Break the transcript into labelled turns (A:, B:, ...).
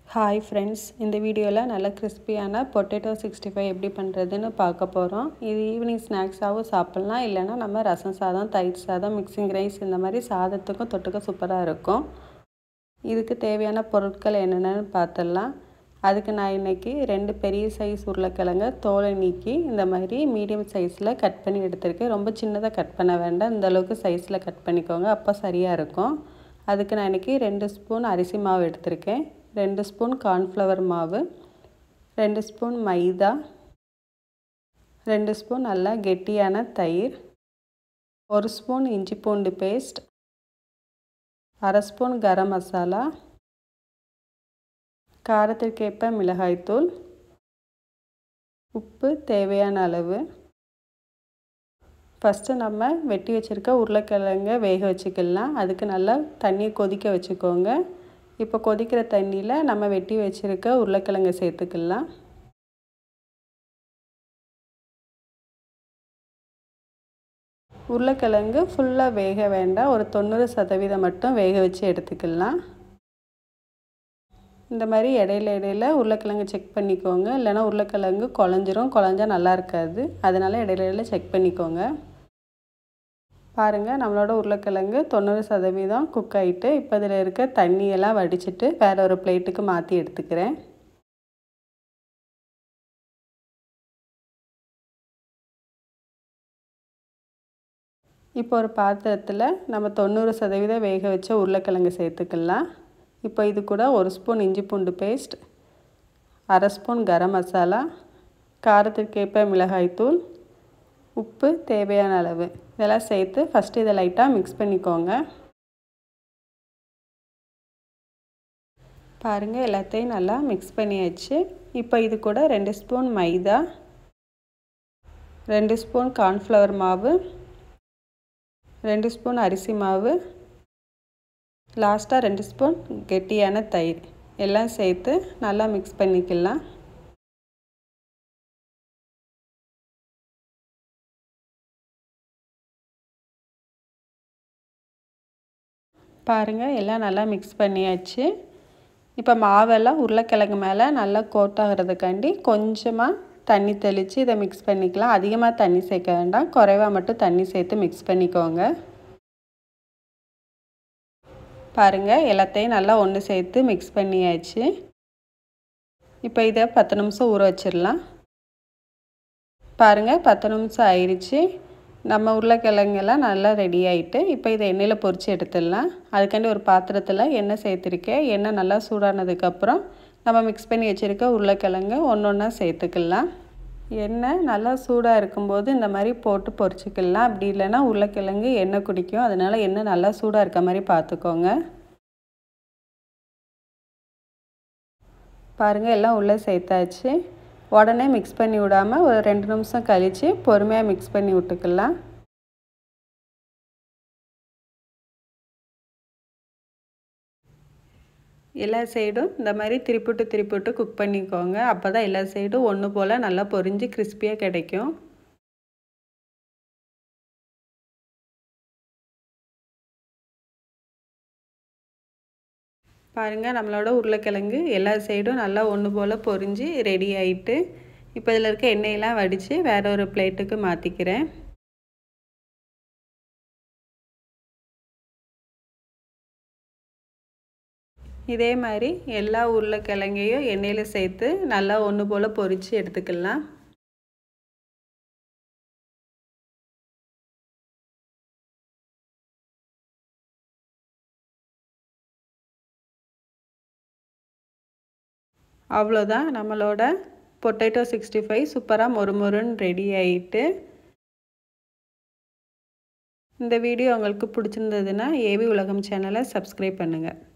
A: hi friends இந்த வீடியோவில் நல்ல கிறிஸ்பியான பொட்டேட்டோ சிக்ஸ்டி ஃபைவ் எப்படி பண்ணுறதுன்னு பார்க்க போகிறோம் இது ஈவினிங் ஸ்நாக்ஸாகவும் சாப்பிட்லாம் இல்லைன்னா நம்ம ரசம் சாதம் தயிர் சாதம் மிக்சிங் ரைஸ் இந்த மாதிரி சாதத்துக்கும் தொட்டுக்க சூப்பராக இருக்கும் இதுக்கு தேவையான பொருட்கள் என்னென்னு பார்த்துடலாம் அதுக்கு நான் இன்றைக்கி ரெண்டு பெரிய சைஸ் உருளைக்கிழங்க தோலை நீக்கி இந்த மாதிரி மீடியம் சைஸில் கட் பண்ணி எடுத்திருக்கேன் ரொம்ப சின்னதாக கட் பண்ண வேண்டாம் இந்த அளவுக்கு சைஸில் கட் பண்ணிக்கோங்க அப்போ சரியாக இருக்கும் அதுக்கு நான் இன்றைக்கி ரெண்டு ஸ்பூன் அரிசி மாவு எடுத்திருக்கேன் ரெண்டு ஸ்பூன் கார்ன்ஃப்ளவர் மாவு ரெண்டு ஸ்பூன் மைதா ரெண்டு ஸ்பூன் நல்லா கெட்டியான தயிர் ஒரு ஸ்பூன் இஞ்சி பூண்டு பேஸ்ட் அரை ஸ்பூன் கரம் மசாலா காரத்திற்கேற்ப மிளகாய்த்தூள் உப்பு தேவையான அளவு ஃபஸ்ட்டு நம்ம வெட்டி வச்சுருக்க உருளைக்கிழங்க வேக வச்சுக்கலாம் அதுக்கு நல்லா தண்ணியை கொதிக்க வச்சுக்கோங்க இப்போ கொதிக்கிற தண்ணியில் நம்ம வெட்டி வச்சுருக்க உருளைக்கிழங்க சேர்த்துக்கலாம் உருளைக்கிழங்கு ஃபுல்லாக வேக வேண்டாம் ஒரு தொண்ணூறு சதவீதம் மட்டும் வேக வச்சு எடுத்துக்கலாம் இந்த மாதிரி இடையில இடையில உருளைக்கிழங்கு செக் பண்ணிக்கோங்க இல்லைனா உருளைக்கிழங்கு குழஞ்சிரும் குழஞ்சா நல்லா இருக்காது அதனால் இடையில இடையில செக் பண்ணிக்கோங்க பாருங்கள் நம்மளோட உருளைக்கிழங்கு தொண்ணூறு சதவீதம் குக் ஆகிட்டு இப்போ இதில் இருக்க தண்ணியெல்லாம் வடிச்சிட்டு வேறு ஒரு பிளேட்டுக்கு மாற்றி எடுத்துக்கிறேன் இப்போ ஒரு பாத்திரத்தில் நம்ம தொண்ணூறு சதவீதம் வேக வச்ச உருளைக்கிழங்கு சேர்த்துக்கலாம் இப்போ இது கூட ஒரு ஸ்பூன் இஞ்சி பூண்டு பேஸ்ட் அரை ஸ்பூன் கரம் மசாலா காரத்திற்கேற்ப மிளகாய்த்தூள் உப்பு தேவையான அளவு இதெல்லாம் சேர்த்து ஃபஸ்ட்டு இதை லைட்டாக மிக்ஸ் பண்ணிக்கோங்க பாருங்கள் எல்லாத்தையும் நல்லா மிக்ஸ் பண்ணியாச்சு இப்போ இது கூட ரெண்டு ஸ்பூன் மைதா ரெண்டு ஸ்பூன் கார்ன்ஃப்ளவர் மாவு ரெண்டு ஸ்பூன் அரிசி மாவு லாஸ்ட்டாக ரெண்டு ஸ்பூன் கெட்டியான தயிர் எல்லாம் சேர்த்து நல்லா மிக்ஸ் பண்ணிக்கலாம் பாருங்கள் எல்லாம் நல்லா மிக்ஸ் பண்ணியாச்சு இப்போ மாவெல்லாம் உருளைக்கிழங்கு மேலே நல்லா கோட் ஆகிறதுக்காண்டி கொஞ்சமாக தண்ணி தெளித்து இதை மிக்ஸ் பண்ணிக்கலாம் அதிகமாக தண்ணி சேர்க்க வேண்டாம் குறைவாக மட்டும் தண்ணி சேர்த்து மிக்ஸ் பண்ணிக்கோங்க பாருங்கள் எல்லாத்தையும் நல்லா ஒன்று சேர்த்து மிக்ஸ் பண்ணியாச்சு இப்போ இதை பத்து நிமிஷம் ஊற வச்சிடலாம் பாருங்கள் பத்து நிமிஷம் ஆயிடுச்சு நம்ம உருளைக்கிழங்கெல்லாம் நல்லா ரெடி ஆகிட்டு இப்போ இதை எண்ணெயில் பொரித்து எடுத்துடலாம் அதுக்காண்டி ஒரு பாத்திரத்தில் எண்ணெய் சேர்த்துருக்கேன் எண்ணெய் நல்லா சூடானதுக்கப்புறம் நம்ம மிக்ஸ் பண்ணி வச்சுருக்க உருளைக்கிழங்கு ஒன்று ஒன்றா சேர்த்துக்கலாம் எண்ணெய் நல்லா சூடாக இருக்கும்போது இந்த மாதிரி போட்டு பொரிச்சிக்கலாம் அப்படி இல்லைன்னா உருளைக்கிழங்கு எண்ணெய் குடிக்கும் அதனால் எண்ணெய் நல்லா சூடாக இருக்க மாதிரி பார்த்துக்கோங்க பாருங்கள் எல்லாம் உள்ளே சேர்த்தாச்சு உடனே மிக்ஸ் பண்ணி விடாமல் ஒரு ரெண்டு நிமிஷம் கழித்து பொறுமையாக மிக்ஸ் பண்ணி விட்டுக்கலாம் எல்லா சைடும் இந்த மாதிரி திருப்பிட்டு திருப்பிட்டு குக் பண்ணிக்கோங்க அப்போ தான் எல்லா சைடும் ஒன்று போல் நல்லா பொரிஞ்சு கிறிஸ்பியாக கிடைக்கும் பாருங்கள் நம்மளோட உருளைக்கிழங்கு எல்லா சைடும் நல்லா ஒன்று போல் பொரிஞ்சு ரெடி ஆகிட்டு இப்போ இதில் இருக்க எண்ணெயெல்லாம் வடித்து வேற ஒரு பிளேட்டுக்கு மாற்றிக்கிறேன் இதே மாதிரி எல்லா உருளைக்கிழங்கையும் எண்ணெயில் சேர்த்து நல்லா ஒன்று போல் பொரித்து எடுத்துக்கலாம் அவ்வளோதான் நம்மளோட பொட்டேட்டோ சிக்ஸ்டி ஃபைவ் சூப்பராக மொறு மொறுன்னு ரெடி ஆகிட்டு இந்த வீடியோ உங்களுக்கு பிடிச்சிருந்ததுன்னா ஏவி உலகம் சேனலை சப்ஸ்கிரைப் பண்ணுங்கள்